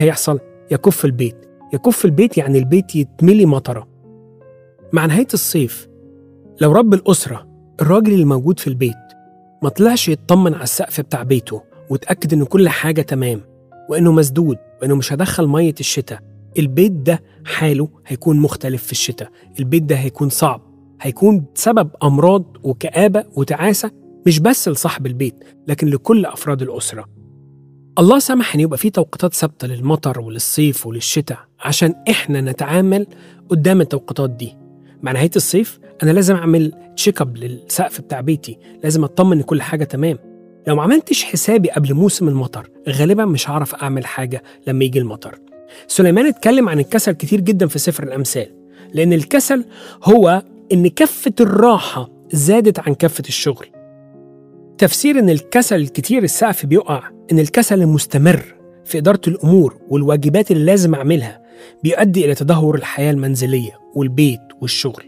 هيحصل يكف البيت يكف البيت يعني البيت يتملي مطرة مع نهاية الصيف لو رب الأسرة الراجل اللي موجود في البيت ما طلعش يطمن على السقف بتاع بيته وتأكد إن كل حاجة تمام وإنه مسدود وإنه مش هدخل مية الشتاء البيت ده حاله هيكون مختلف في الشتاء البيت ده هيكون صعب هيكون سبب أمراض وكآبة وتعاسة مش بس لصاحب البيت لكن لكل أفراد الأسرة الله سمح إن يبقى في توقيتات ثابتة للمطر وللصيف وللشتاء عشان إحنا نتعامل قدام التوقيتات دي مع نهاية الصيف أنا لازم أعمل تشيك اب للسقف بتاع بيتي لازم أطمن إن كل حاجة تمام لو ما عملتش حسابي قبل موسم المطر غالبا مش هعرف أعمل حاجة لما يجي المطر سليمان اتكلم عن الكسل كتير جدا في سفر الأمثال لأن الكسل هو إن كفة الراحة زادت عن كفة الشغل تفسير إن الكسل الكتير السقف بيقع إن الكسل المستمر في إدارة الأمور والواجبات اللي لازم أعملها بيؤدي إلى تدهور الحياة المنزلية والبيت والشغل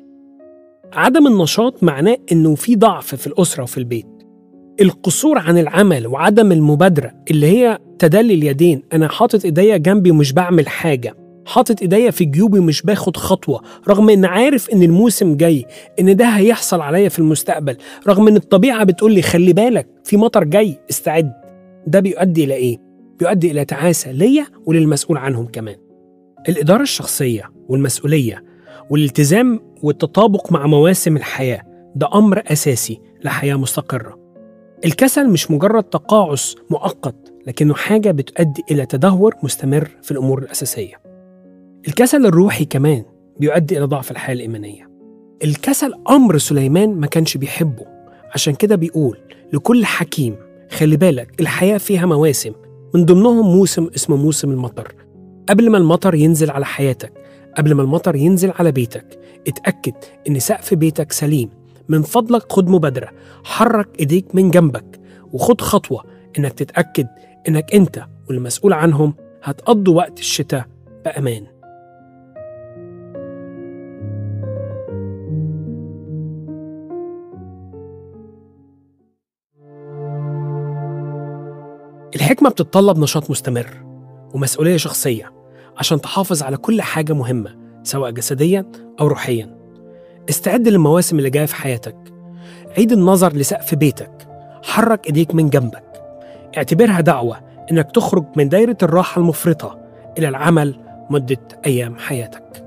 عدم النشاط معناه إنه في ضعف في الأسرة وفي البيت القصور عن العمل وعدم المبادرة اللي هي تدلي اليدين أنا حاطط إيديا جنبي ومش بعمل حاجة حاطط إيديا في جيوبي مش باخد خطوة رغم إن عارف إن الموسم جاي إن ده هيحصل عليا في المستقبل رغم إن الطبيعة بتقول لي خلي بالك في مطر جاي استعد ده بيؤدي إلى إيه؟ بيؤدي إلى تعاسة ليا وللمسؤول عنهم كمان الإدارة الشخصية والمسؤولية والالتزام والتطابق مع مواسم الحياة ده أمر أساسي لحياة مستقرة الكسل مش مجرد تقاعس مؤقت لكنه حاجة بتؤدي إلى تدهور مستمر في الأمور الأساسية الكسل الروحي كمان بيؤدي إلى ضعف الحياة الإيمانية الكسل أمر سليمان ما كانش بيحبه عشان كده بيقول لكل حكيم خلي بالك الحياة فيها مواسم من ضمنهم موسم اسمه موسم المطر قبل ما المطر ينزل على حياتك قبل ما المطر ينزل على بيتك اتأكد إن سقف بيتك سليم من فضلك خد مبادرة حرك إيديك من جنبك وخد خطوة إنك تتأكد إنك أنت والمسؤول عنهم هتقضوا وقت الشتاء بأمان الحكمة بتتطلب نشاط مستمر ومسؤولية شخصية عشان تحافظ على كل حاجة مهمة سواء جسديا أو روحيا استعد للمواسم اللي جاية في حياتك عيد النظر لسقف بيتك حرك إيديك من جنبك اعتبرها دعوة إنك تخرج من دايرة الراحة المفرطة إلى العمل مدة أيام حياتك